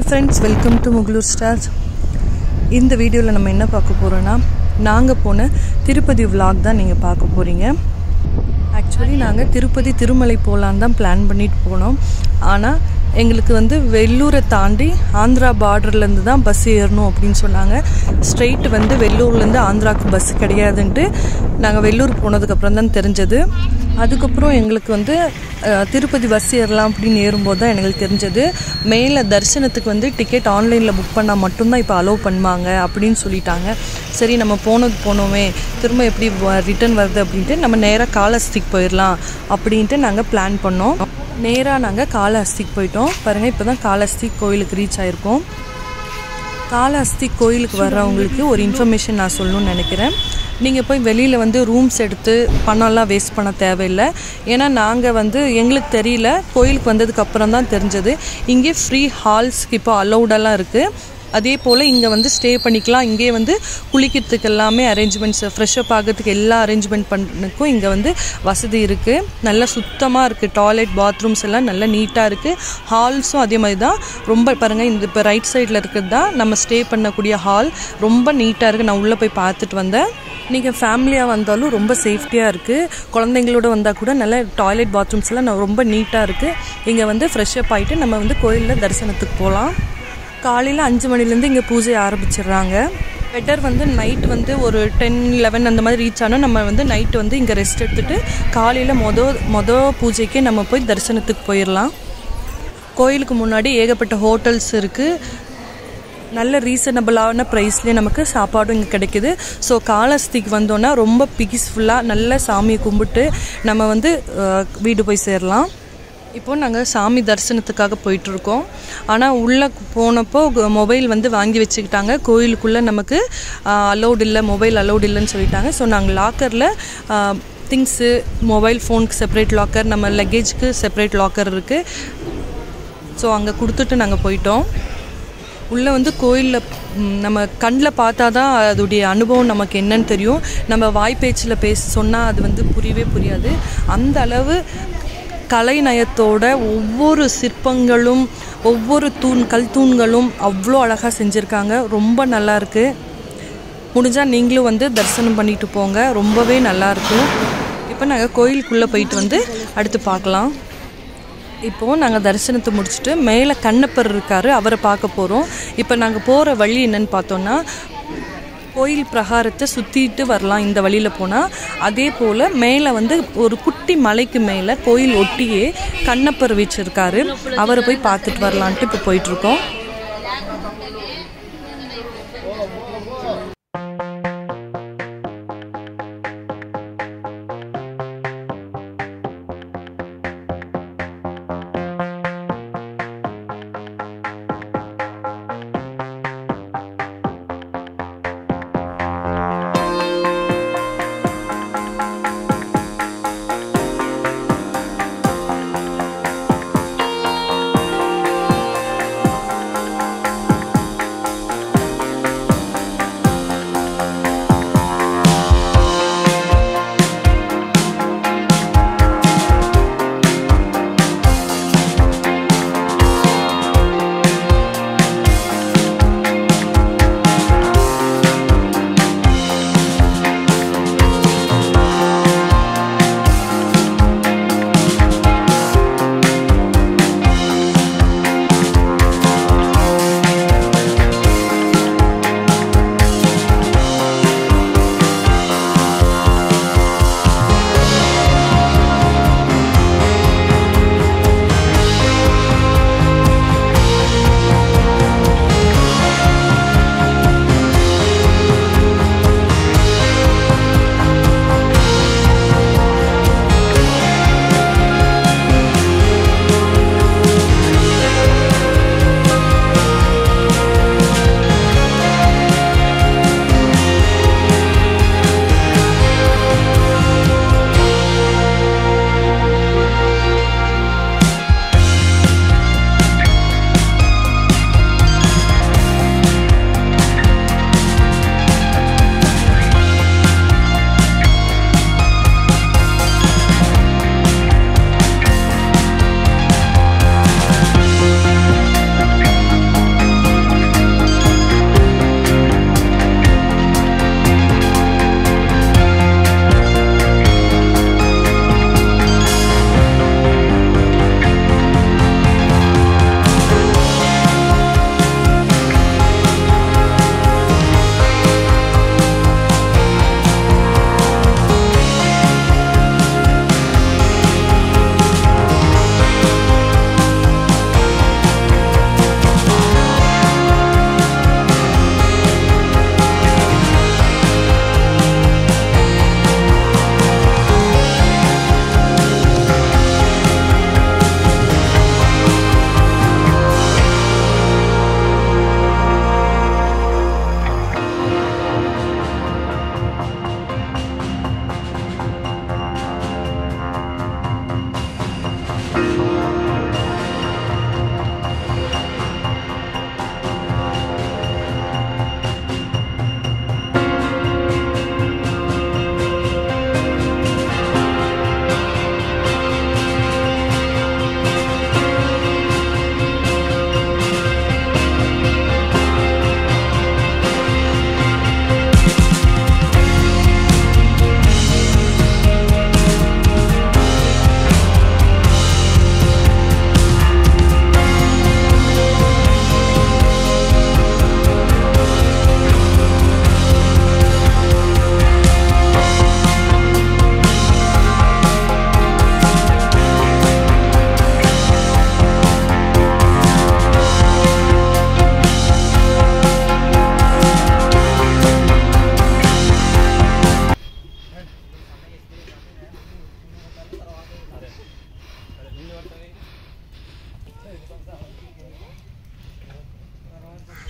hi friends welcome to Mugalur stars இந்த வீடியோவில் நம்ம என்ன பார்க்க போகிறோன்னா நாங்கள் போன திருப்பதி vlog தான் நீங்கள் பார்க்க போகிறீங்க ஆக்சுவலி நாங்கள் திருப்பதி திருமலை போகலான்னு தான் பிளான் பண்ணிட்டு போனோம் ஆனால் எங்களுக்கு வந்து வெள்ளூரை தாண்டி ஆந்திரா பார்டர்லேருந்து தான் பஸ் ஏறணும் அப்படின்னு சொன்னாங்க ஸ்ட்ரெயிட் வந்து வெள்ளூர்லேருந்து ஆந்திராவுக்கு பஸ் கிடையாதுன்ட்டு நாங்கள் வெள்ளூர் போனதுக்கப்புறம் தான் தெரிஞ்சது அதுக்கப்புறம் எங்களுக்கு வந்து அஹ், திருப்பதி பஸ் ஏறலாம் அப்படின்னு ஏறும்போது தான் எங்களுக்கு தெரிஞ்சது மேலே தரிசனத்துக்கு வந்து டிக்கெட் ஆன்லைனில் புக் பண்ணால் மட்டும்தான் இப்போ அலோவ் பண்ணுவாங்க அப்படின்னு சொல்லிட்டாங்க சரி நம்ம போனது போனோமே திரும்ப எப்படி ரிட்டர்ன் வருது அப்படின்ட்டு நம்ம நேராக காலஹஸ்திக்கு போயிடலாம் அப்படின்ட்டு நாங்கள் பிளான் பண்ணோம் நேராக நாங்கள் காலஹஸ்திக்கு போயிட்டோம் பாருங்கள் இப்போ தான் காலஹஸ்தி கோயிலுக்கு ரீச் ஆயிருக்கோம் காலஹஸ்தி கோயிலுக்கு வர்றவங்களுக்கு ஒரு இன்ஃபர்மேஷன் நான் சொல்லணும்னு நினைக்கிறேன் நீங்கள் போய் வெளியில் வந்து ரூம்ஸ் எடுத்து பணம்லாம் வேஸ்ட் பண்ண தேவையில்லை ஏன்னா நாங்கள் வந்து எங்களுக்கு தெரியல கோயிலுக்கு வந்ததுக்கு அப்புறம் தான் தெரிஞ்சது இங்கே ஃப்ரீ ஹால்ஸ்க்கு இப்போ அலௌடெல்லாம் இருக்குது அதே போல் இங்கே வந்து ஸ்டே பண்ணிக்கலாம் இங்கே வந்து குளிக்கிறதுக்கு எல்லாமே அரேஞ்ச்மெண்ட்ஸ் ஃப்ரெஷ்அப் ஆகிறதுக்கு எல்லா அரேஞ்ச்மெண்ட் பண்ணுக்கும் இங்கே வந்து வசதி இருக்குது நல்லா சுத்தமாக இருக்குது டாய்லெட் பாத்ரூம்ஸ் எல்லாம் நல்லா நீட்டாக இருக்குது ஹால்ஸும் அதே மாதிரி தான் ரொம்ப பாருங்கள் இந்த இப்போ ரைட் சைடில் இருக்கிறது தான் நம்ம ஸ்டே பண்ணக்கூடிய ஹால் ரொம்ப நீட்டாக இருக்குது நான் உள்ளே போய் பார்த்துட்டு வந்தேன் நீங்கள் ஃபேமிலியாக வந்தாலும் ரொம்ப சேஃப்டியாக இருக்குது குழந்தைங்களோட வந்தால் கூட நல்ல டாய்லெட் பாத்ரூம்ஸ் எல்லாம் ந- ரொம்ப நீட்டாக இருக்குது இங்கே வந்து ஃப்ரெஷ்அப் ஆகிட்டு நம்ம வந்து கோயிலில் தரிசனத்துக்கு போகலாம் காலையில் அஞ்சு மணிலேருந்து இங்கே பூஜை ஆரம்பிச்சிடுறாங்க பெட்டர் வந்து நைட் வந்து ஒரு டென் லெவன் அந்த மாதிரி ரீச் ஆனால் நம்ம வந்து நைட் வந்து இங்கே ரெஸ்ட் எடுத்துகிட்டு காலையில் மொதல் மொதல் பூஜைக்கே நம்ம போய் தரிசனத்துக்கு போயிடலாம் கோயிலுக்கு முன்னாடி ஏகப்பட்ட ஹோட்டல்ஸ் இருக்குது நல்ல ரீசனபிளான ப்ரைஸ்லேயே நமக்கு சாப்பாடும் இங்கே கிடைக்குது ஸோ காலஸ்திக்கு வந்தோன்னா ரொம்ப பீஸ்ஃபுல்லாக நல்ல சாமியை கும்பிட்டு நம்ம வந்து அஹ், வீடு போய் சேரலாம் இப்போ நாங்கள் சாமி தரிசனத்துக்காக போயிட்டுருக்கோம் ஆனால் உள்ளே போனப்போ மொபைல் வந்து வாங்கி வச்சுக்கிட்டாங்க கோயிலுக்குள்ளே நமக்கு அலௌட் இல்லை மொபைல் அலௌட் இல்லைன்னு சொல்லிட்டாங்க ஸோ நாங்கள் லாக்கரில் திங்ஸு மொபைல் ஃபோனுக்கு செப்பரேட் லாக்கர் நம்ம லக்கேஜ்க்கு செப்பரேட் லாக்கர் இருக்குது ஸோ அங்கே கொடுத்துட்டு நாங்கள் போயிட்டோம் உள்ளே வந்து கோயிலில் நம்ம கண்ணில் பார்த்தா தான் அதோடைய அனுபவம் நமக்கு என்னன்னு தெரியும் நம்ம வாய்ப்பேச்சில் பேச சொன்னால் அது வந்து புரியவே புரியாது அந்த அளவு கலைநயத்தோட ஒவ்வொரு சிற்பங்களும் ஒவ்வொரு தூண் கல் தூண்களும் அவ்வளோ அழகாக செஞ்சுருக்காங்க ரொம்ப நல்லா இருக்கு முடிஞ்சால் நீங்களும் வந்து தரிசனம் பண்ணிட்டு போங்க ரொம்பவே நல்லா இருக்கும் இப்போ நாங்கள் கோயிலுக்குள்ளே போயிட்டு வந்து அடுத்து பார்க்கலாம் இப்போது நாங்கள் தரிசனத்தை முடிச்சுட்டு மேலே கண்ணப்பர் இருக்கார் அவரை பார்க்க போகிறோம் இப்போ நாங்கள் போகிற வழி என்னன்னு பார்த்தோன்னா கோயில் பிரகாரத்தை சுற்றிட்டு வரலாம் இந்த வழியில் போனால் அதே போல் மேலே வந்து ஒரு குட்டி மலைக்கு மேலே கோயில் ஒட்டியே கண்ணப்பர் வச்சிருக்காரு அவரை போய் பார்த்துட்டு வரலான்ட்டு இப்போ போயிட்டுருக்கோம்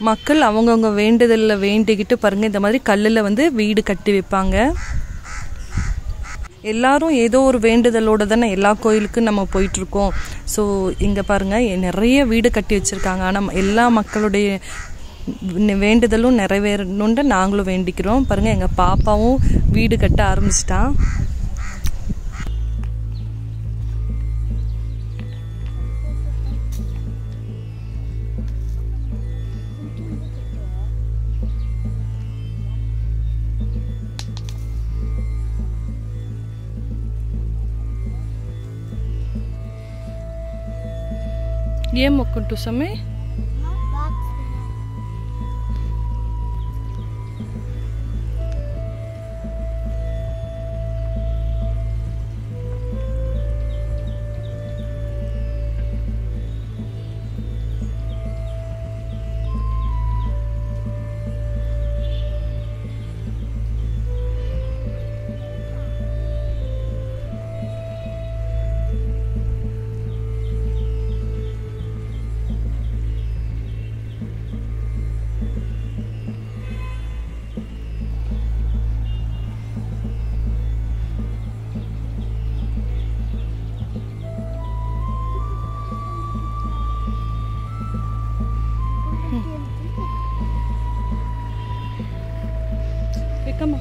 மக்கள் அவங்கவுங்க வேண்டுதலில் வேண்டிக்கிட்டு பாருங்க இந்த மாதிரி கல்லில் வந்து வீடு கட்டி வைப்பாங்க எல்லாரும் ஏதோ ஒரு வேண்டுதலோட தானே எல்லா கோயிலுக்கும் நம்ம போயிட்டுருக்கோம் ஸோ இங்கே பாருங்கள் நிறைய வீடு கட்டி வச்சுருக்காங்க ஆனால் எல்லா மக்களுடைய நி- வேண்டுதலும் நிறைவேறணுன்ட்டு நாங்களும் வேண்டிக்கிறோம் பாருங்கள் எங்கள் பாப்பாவும் வீடு கட்ட ஆரம்பிச்சிட்டான் ఏం మొక్కుంటూ సమ్మె ఎక్కమ్మా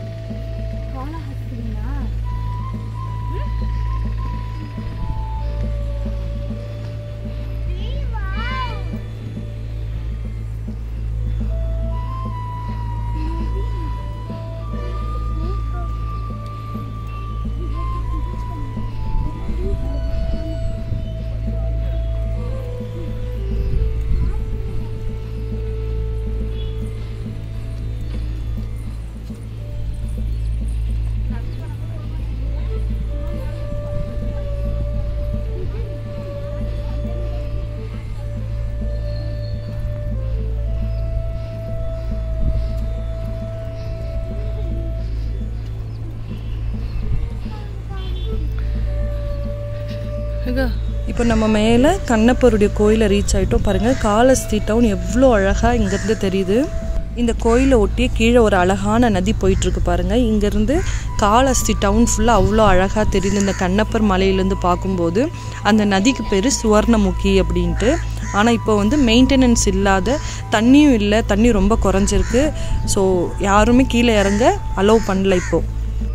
இப்போ நம்ம மேலே கண்ணப்பருடைய கோயிலை ரீச் ஆகிட்டோம் பாருங்கள் காலஸ்தி டவுன் எவ்வளோ அழகாக இங்கேருந்து தெரியுது இந்த கோயிலை ஒட்டியே கீழே ஒரு அழகான நதி போயிட்டுருக்கு பாருங்கள் இங்கேருந்து காலஸ்தி டவுன் ஃபுல்லாக அவ்வளோ அழகாக தெரியுது இந்த கண்ணப்பர் மலையிலேருந்து பார்க்கும்போது அந்த நதிக்கு பேர் சுவர்ணமுகி அப்படின்ட்டு ஆனால் இப்போ வந்து மெயின்டெனன்ஸ் இல்லாத தண்ணியும் இல்லை தண்ணி ரொம்ப குறைஞ்சிருக்கு ஸோ யாருமே கீழே இறங்க அலோவ் பண்ணல இப்போது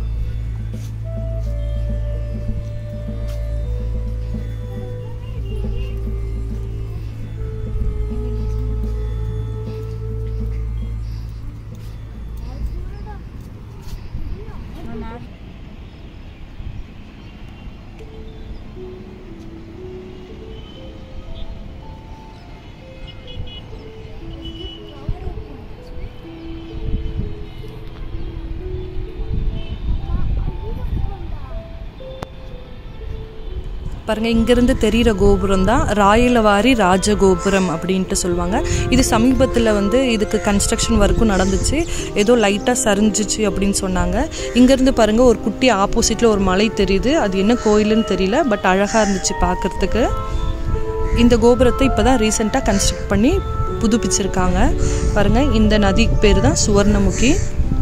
பாருங்க இங்கிருந்து தெரிகிற கோபுரம் தான் ராயலவாரி ராஜகோபுரம் அப்படின்ட்டு சொல்லுவாங்க இது சமீபத்தில் வந்து இதுக்கு கன்ஸ்ட்ரக்ஷன் ஒர்க்கும் நடந்துச்சு ஏதோ லைட்டாக சரிஞ்சிச்சு அப்படின்னு சொன்னாங்க இங்கேருந்து பாருங்க ஒரு குட்டி ஆப்போசிட்டில் ஒரு மலை தெரியுது அது என்ன கோயிலுன்னு தெரியல பட் அழகாக இருந்துச்சு பார்க்கறதுக்கு இந்த கோபுரத்தை இப்போ தான் ரீசெண்டாக கன்ஸ்ட்ரக்ட் பண்ணி புதுப்பிச்சிருக்காங்க பாருங்க இந்த நதிக்கு பேர் தான் சுவர்ணமுகி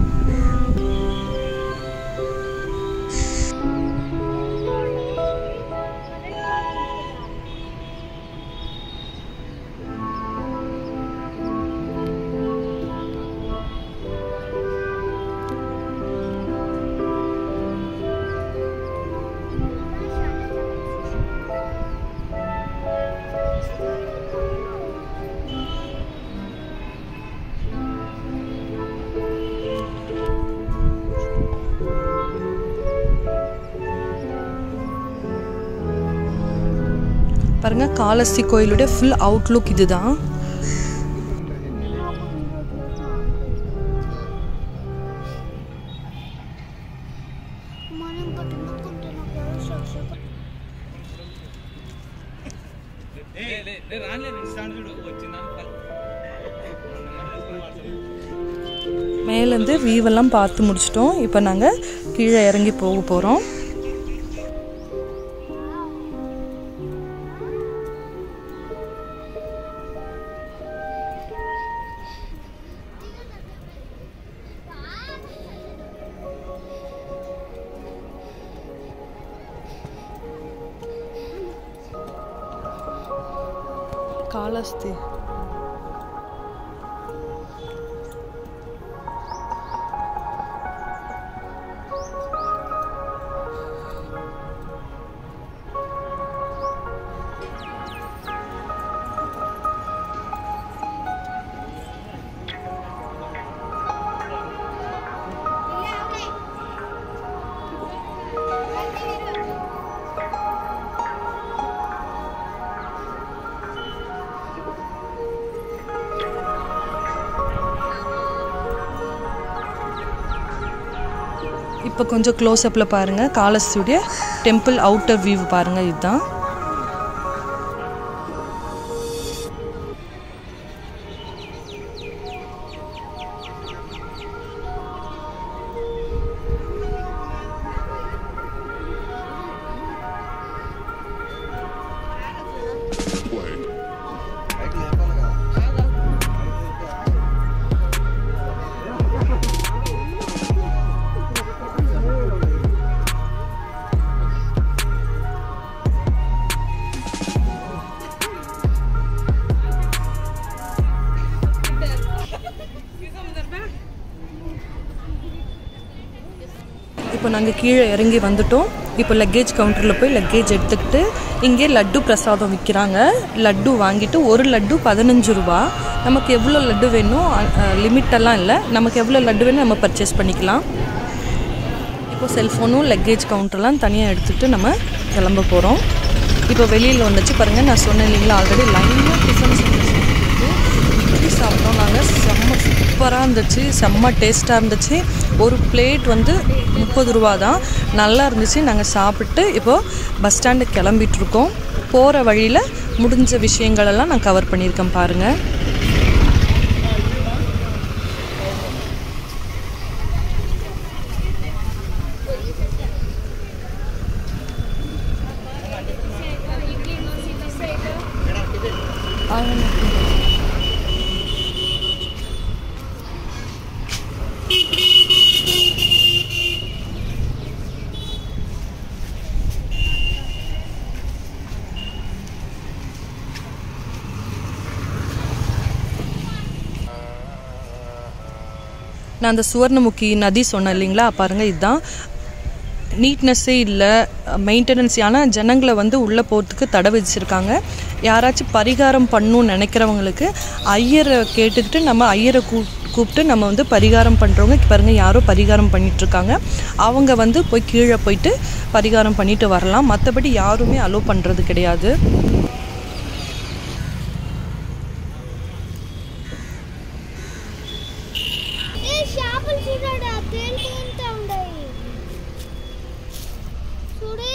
பாருங்க காலஸ்தி கோயிலுடைய ஃபுல் அவுட்லுக் இதுதான் మనం పట్టుకుంటున్న శిక్షకు மேலேருந்து வியூவெல்லாம் பார்த்து முடிச்சிட்டோம் இப்போ நாங்கள் கீழே இறங்கி போக போகிறோம் காலஸ்தி இப்போ கொஞ்சம் க்ளோஸ்அப்பில் பாருங்கள் காலஸ்தியுடைய டெம்பிள் அவுட்டர் வியூ பாருங்கள் இதுதான் இப்போ நாங்கள் கீழே இறங்கி வந்துட்டோம் இப்போ லக்கேஜ் கவுண்டரில் போய் லக்கேஜ் எடுத்துக்கிட்டு இங்கே லட்டு பிரசாதம் விற்கிறாங்க லட்டு வாங்கிட்டு ஒரு லட்டு பதினஞ்சு ரூபா நமக்கு எவ்வளோ லட்டு வேணும் லிமிட்டெல்லாம் இல்லை நமக்கு எவ்வளோ லட்டு வேணும் நம்ம பர்ச்சேஸ் பண்ணிக்கலாம் இப்போ செல்ஃபோனும் லக்கேஜ் கவுண்டர்லாம் தனியாக எடுத்துகிட்டு நம்ம கிளம்ப போகிறோம் இப்போ வெளியில் வந்துச்சு பாருங்கள் நான் சொன்னேன் இல்லைங்களா ஆல்ரெடி லைனாக டிஃபன் சென்டர்ஸ் இட்லி சாப்பிட்டோம் நாங்கள் செம்ம சூப்பராக இருந்துச்சு செம்ம டேஸ்ட்டாக இருந்துச்சு ஒரு பிளேட் வந்து முப்பது ரூபா தான் நல்லா இருந்துச்சு நாங்கள் சாப்பிட்டு இப்போது பஸ் ஸ்டாண்டு கிளம்பிட்டுருக்கோம் போகிற வழியில் முடிஞ்ச விஷயங்களெல்லாம் நான் கவர் பண்ணியிருக்கேன் பாருங்கள் நான் அந்த சுவர்ணமுகி நதி சொன்னேன் இல்லைங்களா பாருங்கள் இதுதான் நீட்னஸ்ஸே இல்லை மெயின்டெனன்ஸ் ஆனால் ஜனங்களை வந்து உள்ளே போகிறதுக்கு தடை விதிச்சிருக்காங்க யாராச்சும் பரிகாரம் பண்ணணும்னு நினைக்கிறவங்களுக்கு ஐயரை கேட்டுக்கிட்டு நம்ம ஐயரை கூ கூப்பிட்டு நம்ம வந்து பரிகாரம் பண்ணுறவங்க பாருங்கள் யாரோ பரிகாரம் பண்ணிகிட்ருக்காங்க அவங்க வந்து போய் கீழே போயிட்டு பரிகாரம் பண்ணிட்டு வரலாம் மற்றபடி யாருமே அலோவ் பண்ணுறது கிடையாது ఏ చేపలు చూడడా తేలుకుంటా ఉండయి చూడే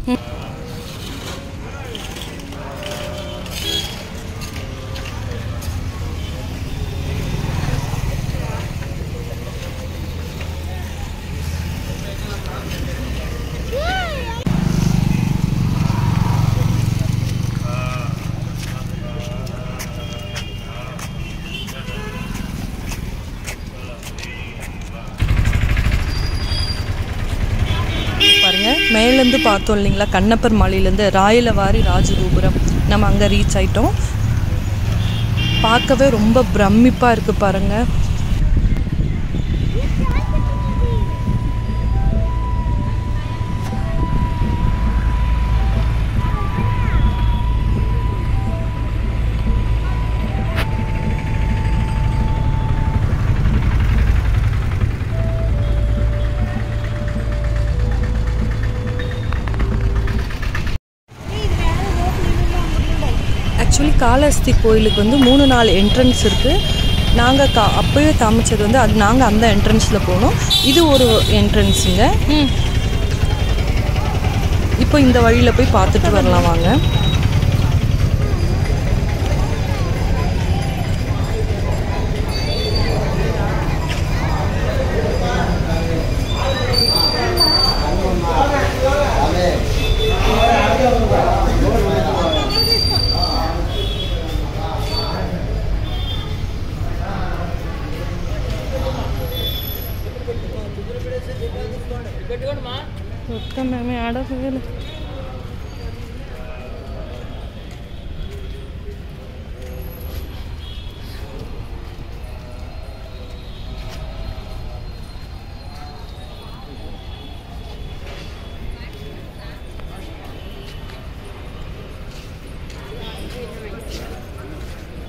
பாருங்க மேலேருந்து பார்த்தோம் இல்லைங்களா கண்ணப்பர் மாலையிலேருந்து ராயலவாரி ராஜகோபுரம் நம்ம அங்கே ரீச் ஆயிட்டோம் பார்க்கவே ரொம்ப பிரமிப்பாக இருக்குது பாருங்க ஆக்சுவலி காளஹஸ்தி கோயிலுக்கு வந்து மூணு நாலு என்ட்ரன்ஸ் இருக்குது நாங்கள் கா அப்போயே காமிச்சது வந்து அது நாங்கள் அந்த என்ட்ரன்ஸில் போனோம் இது ஒரு என்ட்ரன்ஸுங்க இப்போ இந்த வழியில் போய் பார்த்துட்டு வரலாம் வாங்க ఒక్కమే ఆడపగలు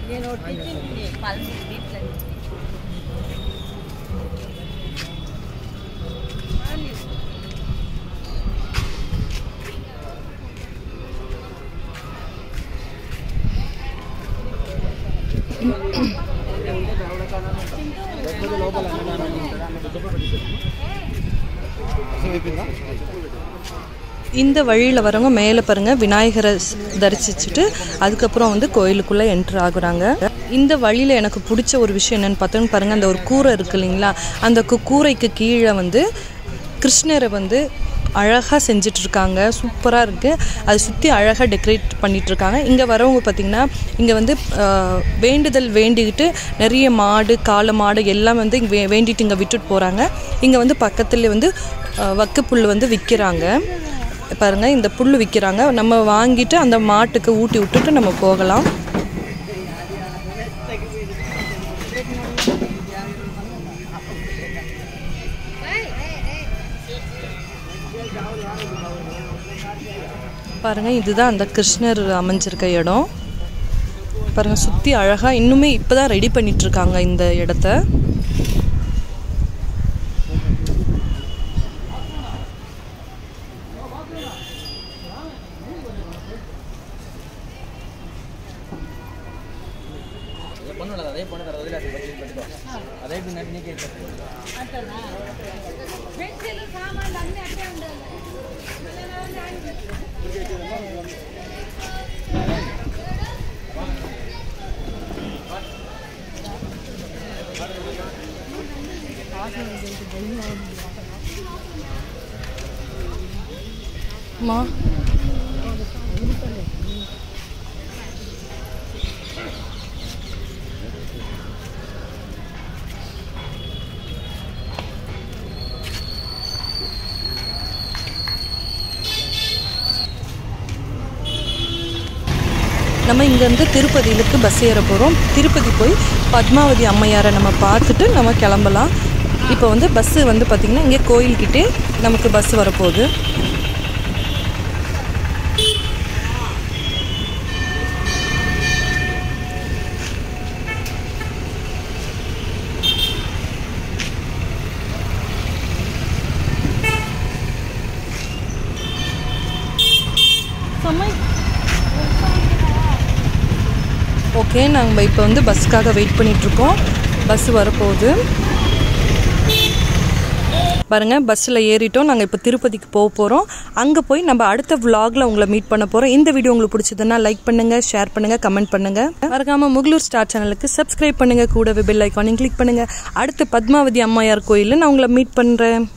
இந்த வழியில் வரவங்க மேலே பாருங்க விநாயகரை ஸ்- தரிசிச்சுட்டு அதுக்கப்புறம் வந்து கோயிலுக்குள்ளே என்ட்ரு ஆகுறாங்க இந்த வழியில் எனக்கு பிடிச்ச ஒரு விஷயம் என்னன்னு பார்த்தோன்னு பாருங்க அந்த ஒரு கூரை இருக்கு இல்லைங்களா அந்த கு- கூரைக்கு கீழே வந்து கிருஷ்ணரை வந்து அழகாக செஞ்சுட்டு இருக்காங்க சூப்பராக இருக்குது அதை சுற்றி அழகாக டெக்கரேட் பண்ணிட்டு இருக்காங்க இங்கே வரவங்க பார்த்திங்கன்னா இங்கே வந்து ஆஹ், வேண்டுதல் வேண்டிக்கிட்டு நிறைய மாடு காளை மாடு எல்லாம் வந்து இங்கே வே- வேண்டிட்டு இங்கே விட்டுட்டு போகிறாங்க இங்கே வந்து பக்கத்துல வந்து ஆஹ், வக்குப்புல் வந்து விற்கிறாங்க பாருங்க இந்த புல் விற்கிறாங்க நம்ம வாங்கிட்டு அந்த மாட்டுக்கு ஊட்டி விட்டுட்டு நம்ம போகலாம் பாருங்க இதுதான் அந்த கிருஷ்ணர் அமைஞ்சிருக்க இடம் பாருங்க சுற்றி அழகாக இன்னுமே இப்போ தான் ரெடி பண்ணிட்டு இருக்காங்க இந்த இடத்த பொண்ணு அதே பொண்ணு தர அதில் பட்டு அதே பின்னாடி நீக்கி மா நம்ம இங்கேருந்து திருப்பதியிலுக்கு பஸ் ஏற போகிறோம் திருப்பதி போய் பத்மாவதி அம்மையாரை நம்ம பார்த்துட்டு நம்ம கிளம்பலாம் இப்போ வந்து பஸ்ஸு வந்து பார்த்திங்கன்னா இங்கே கோயில்கிட்டே நமக்கு பஸ் வரப்போகுது ஓகே நாங்கள் இப்போ வந்து பஸ்ஸுக்காக வெயிட் பண்ணிகிட்ருக்கோம் பஸ் வரப்போகுது பாருங்க பஸ்ஸில் ஏறிட்டோம் நாங்கள் இப்போ திருப்பதிக்கு போக போகிறோம் அங்கே போய் நம்ம அடுத்த vlogல உங்களை மீட் பண்ண போகிறோம் இந்த வீடியோ உங்களுக்கு பிடிச்சதுன்னா லைக் பண்ணுங்கள் ஷேர் பண்ணுங்கள் கமெண்ட் பண்ணுங்கள் மறக்காமல் முகலூர் ஸ்டார் சேனலுக்கு சப்ஸ்கிரைப் பண்ணுங்கள் கூடவே பெல் ஐக்கானையும் கிளிக் பண்ணுங்கள் அடுத்து பத்மாவதி அம்மையார் கோயிலில் நான் உங்களை மீட் பண்ணுறேன்